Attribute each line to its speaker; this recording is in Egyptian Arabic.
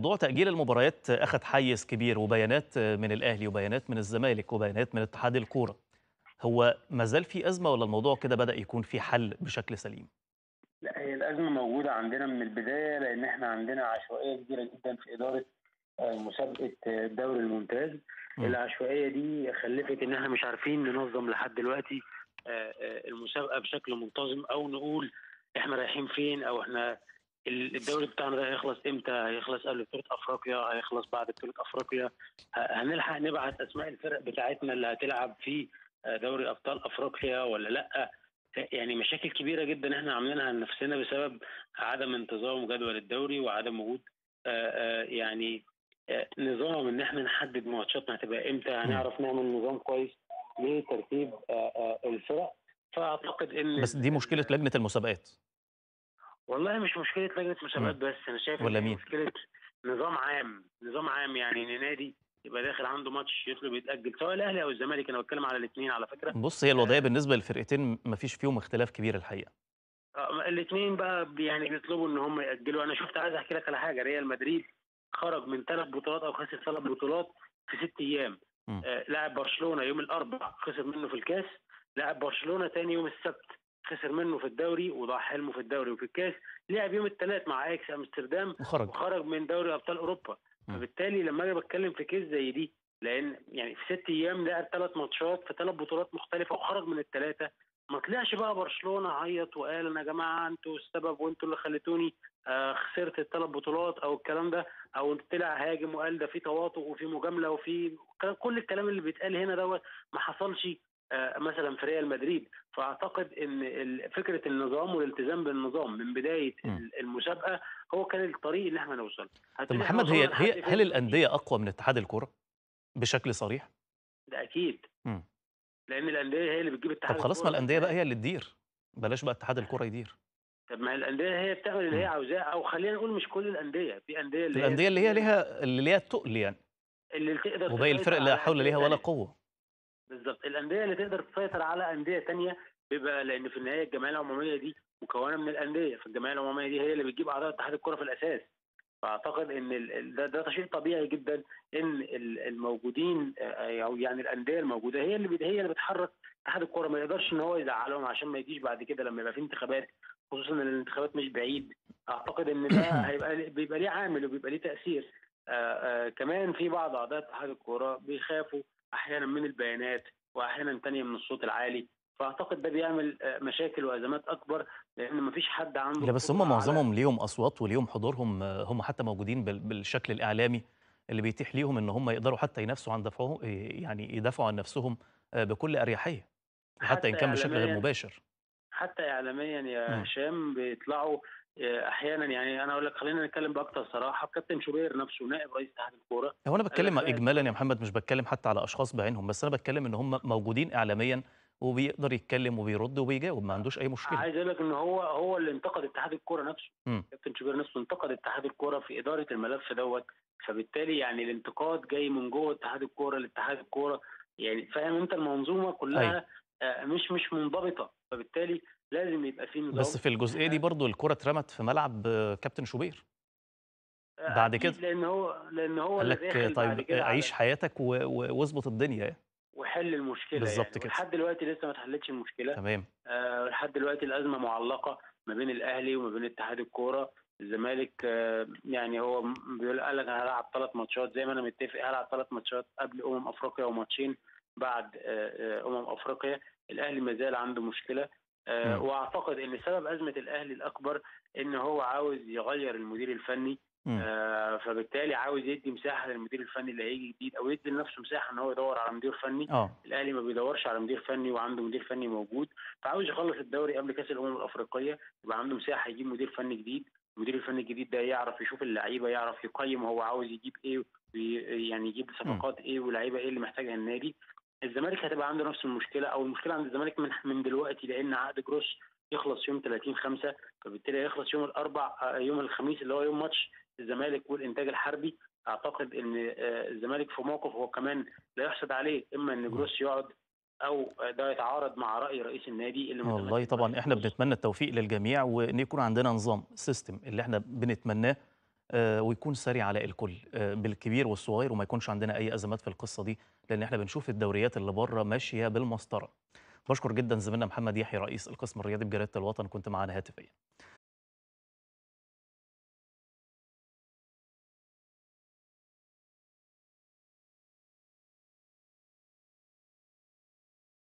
Speaker 1: موضوع تأجيل المباريات أخذ حيز كبير وبيانات من الأهلي وبيانات من الزمالك وبيانات من اتحاد الكورة هو ما زال في أزمة ولا الموضوع كده بدأ يكون في حل بشكل سليم؟
Speaker 2: لا هي الأزمة موجودة عندنا من البداية لأن احنا عندنا عشوائية كبيرة جدا في إدارة آه، مسابقة آه، الدوري الممتاز
Speaker 1: م.
Speaker 2: العشوائية دي خلفت إن احنا مش عارفين ننظم لحد دلوقتي آه، آه، المسابقة بشكل منتظم أو نقول احنا رايحين فين أو احنا ال- الدوري بتاعنا ده هيخلص امتى هيخلص قبل بطولة افريقيا هيخلص بعد بطولة افريقيا ه- هنلحق نبعت اسماء الفرق بتاعتنا اللي هتلعب في آه، دوري ابطال افريقيا ولا لا يعني مشاكل كبيرة جدا احنا عاملينها لنفسنا بسبب عدم انتظام جدول الدوري وعدم وجود آه، آه، يعني آه، نظام ان احنا نحدد ماتشاتنا هتبقى امتى هنعرف نعمل نظام كويس لترتيب آه، آه، الفرق فاعتقد ان
Speaker 1: بس دي مشكلة لجنة المسابقات
Speaker 2: والله مش مشكله لجنه مسابقات
Speaker 1: مم.
Speaker 2: بس انا شايف
Speaker 1: ولا
Speaker 2: إن هي
Speaker 1: مين؟
Speaker 2: مشكله نظام عام نظام عام يعني ان نادي يبقى داخل عنده ماتش يطلب يتاجل سواء الاهلي او الزمالك انا بتكلم على الاثنين على فكره
Speaker 1: بص هي الوضعية بالنسبة للفرقتين ما فيش فيهم اختلاف كبير الحقيقة
Speaker 2: الاثنين بقى بي- يعني بيطلبوا ان هم ياجلوا انا شفت عايز احكي لك على حاجه ريال مدريد خرج من ثلاث بطولات او خسر ثلاث بطولات في ست ايام
Speaker 1: مم.
Speaker 2: آه لاعب برشلونه يوم الاربعاء خسر منه في الكاس لاعب برشلونه تاني يوم السبت خسر منه في الدوري وضاع حلمه في الدوري وفي الكاس لعب يوم الثلاث مع اياكس امستردام
Speaker 1: وخرج
Speaker 2: وخرج من دوري ابطال اوروبا
Speaker 1: مم.
Speaker 2: فبالتالي لما اجي بتكلم في كيس زي دي لان يعني في ست ايام لعب ثلاث ماتشات في ثلاث بطولات مختلفه وخرج من الثلاثه ما طلعش بقى برشلونه عيط وقال انا يا جماعه انتوا السبب وانتوا اللي خليتوني آه، خسرت الثلاث بطولات او الكلام ده او طلع هاجم وقال ده في تواطؤ وفي مجامله وفي كل الكلام اللي بيتقال هنا دوت ما حصلش آه، مثلا في ريال مدريد فاعتقد ان ال- فكره النظام والالتزام بالنظام من بدايه
Speaker 1: مم.
Speaker 2: ال- المسابقه هو كان الطريق اللي احنا نوصل
Speaker 1: طب
Speaker 2: هتقولي إحنا
Speaker 1: محمد هي
Speaker 2: وصلنا لحد
Speaker 1: هي
Speaker 2: فين
Speaker 1: هل
Speaker 2: دلوقتي؟
Speaker 1: الأندية أقوى من اتحاد الكورة بشكل صريح؟
Speaker 2: ده اكيد
Speaker 1: مم.
Speaker 2: لان الانديه هي اللي بتجيب
Speaker 1: طب
Speaker 2: اتحاد
Speaker 1: خلاص ما
Speaker 2: الكورة.
Speaker 1: الأندية بقى هي اللي تدير بلاش بقى اتحاد الكورة يدير
Speaker 2: طب ما هي الانديه هي بتعمل اللي هي
Speaker 1: مم.
Speaker 2: عاوزاه او خلينا نقول مش كل الانديه في انديه اللي
Speaker 1: الأندية اللي هي ليها اللي ليها تقل يعني
Speaker 2: اللي تقدر
Speaker 1: وباقي
Speaker 2: تسيطر
Speaker 1: الفرق لا
Speaker 2: على
Speaker 1: حول
Speaker 2: أندية
Speaker 1: ليها ولا
Speaker 2: تانية.
Speaker 1: قوة
Speaker 2: بالظبط الانديه اللي تقدر تسيطر على انديه تانية بيبقى لان في النهايه الجمعيه العموميه دي مكونه من الانديه فالجمعيه العموميه دي هي اللي بتجيب اعضاء اتحاد الكره في الاساس فاعتقد ان ال- ال- ده, ده شيء طبيعي جدا ان ال- الموجودين آه، او يعني الانديه الموجوده هي اللي بت- هي اللي بتحرك اتحاد الكره ما يقدرش ان هو يزعلهم عشان ما يجيش بعد كده لما يبقى في انتخابات خصوصا ان الانتخابات مش بعيد اعتقد ان ده هيبقى بيبقى ليه عامل وبيبقى ليه تاثير آه، آه، كمان في بعض اعضاء اتحاد الكوره بيخافوا احيانا من البيانات واحيانا تانية من الصوت العالي فاعتقد ده بيعمل آه، مشاكل وازمات اكبر لان مفيش حد عنده
Speaker 1: لا بس هم
Speaker 2: قدرة على-
Speaker 1: معظمهم ليهم اصوات وليهم حضورهم آه، هم حتى موجودين بال- بالشكل الاعلامي اللي بيتيح ليهم ان هم يقدروا حتى ينافسوا عن دفعهم يعني يدافعوا عن نفسهم آه، بكل اريحيه حتى ان كان بشكل غير
Speaker 2: إعلامياً-
Speaker 1: مباشر
Speaker 2: حتى اعلاميا يا
Speaker 1: مم.
Speaker 2: هشام بيطلعوا آه، احيانا يعني انا اقول لك خلينا نتكلم باكثر صراحه كابتن شوبير نفسه نائب رئيس اتحاد الكوره
Speaker 1: هو انا بتكلم
Speaker 2: لا،
Speaker 1: اجمالا يا محمد مش بتكلم حتى على اشخاص بعينهم بس انا بتكلم ان هم موجودين اعلاميا وبيقدر يتكلم وبيرد وبيجاوب ما عندوش اي مشكله
Speaker 2: عايز اقول لك ان هو هو اللي انتقد اتحاد الكوره نفسه
Speaker 1: مم.
Speaker 2: كابتن شوبير نفسه انتقد اتحاد الكوره في اداره الملف دوت فبالتالي يعني الانتقاد جاي من جوه اتحاد الكوره لاتحاد الكوره يعني فاهم انت المنظومه كلها آه، مش مش منضبطه فبالتالي لازم يبقى في نظام
Speaker 1: بس في الجزئيه دي برضو الكره اترمت في ملعب آه، كابتن شوبير
Speaker 2: آه،
Speaker 1: بعد
Speaker 2: أكيد
Speaker 1: كده.
Speaker 2: لان هو لان هو
Speaker 1: قال
Speaker 2: اللي
Speaker 1: لك
Speaker 2: داخل بعد
Speaker 1: طيب
Speaker 2: كده على-
Speaker 1: عيش حياتك و- و- واظبط الدنيا يعني.
Speaker 2: وحل المشكله
Speaker 1: بالظبط
Speaker 2: يعني
Speaker 1: كده.
Speaker 2: لحد دلوقتي لسه ما اتحلتش المشكله
Speaker 1: تمام
Speaker 2: آه، لحد دلوقتي الازمه معلقه ما بين الاهلي وما بين اتحاد الكوره الزمالك آه، يعني هو م- بيقول قال لك انا هلعب ثلاث ماتشات زي ما انا متفق هلعب ثلاث ماتشات قبل امم افريقيا وماتشين بعد آه، آه، امم افريقيا الاهلي ما زال عنده مشكله آه،
Speaker 1: مم.
Speaker 2: واعتقد ان سبب ازمه الاهلي الاكبر ان هو عاوز يغير المدير الفني
Speaker 1: مم.
Speaker 2: آه، فبالتالي عاوز يدي مساحه للمدير الفني اللي هيجي جديد او يدي لنفسه مساحه ان هو يدور على مدير فني
Speaker 1: اه
Speaker 2: الاهلي ما بيدورش على مدير فني وعنده مدير فني موجود فعاوز يخلص الدوري قبل كاس الامم الافريقيه يبقى عنده مساحه يجيب مدير فني جديد المدير الفني الجديد ده يعرف يشوف اللعيبه يعرف يقيم هو عاوز يجيب ايه وي- يعني يجيب صفقات ايه ولاعيبه ايه اللي محتاجها النادي الزمالك هتبقى عنده نفس المشكله او المشكله عند الزمالك من من دلوقتي لان عقد جروس يخلص يوم 30 5 فبالتالي هيخلص يوم الاربع آه، يوم الخميس اللي هو يوم ماتش الزمالك والانتاج الحربي اعتقد ان آه، الزمالك في موقف هو كمان لا يحسد عليه اما ان جروس يقعد او ده يتعارض مع راي رئيس النادي اللي
Speaker 1: والله
Speaker 2: متمسك
Speaker 1: طبعا
Speaker 2: برأي
Speaker 1: احنا
Speaker 2: جروس.
Speaker 1: بنتمنى التوفيق للجميع وان يكون عندنا نظام سيستم اللي احنا بنتمناه آآ ويكون سَرِي على الكل آآ بالكبير والصغير وما يكونش عندنا أي أزمات في القصة دي، لإن إحنا بنشوف الدوريات اللي برّه ماشية بالمسطرة. باشكر جدًا زميلنا محمد يحيى رئيس القسم الرياضي بجريدة الوطن كنت معانا هاتفيًا.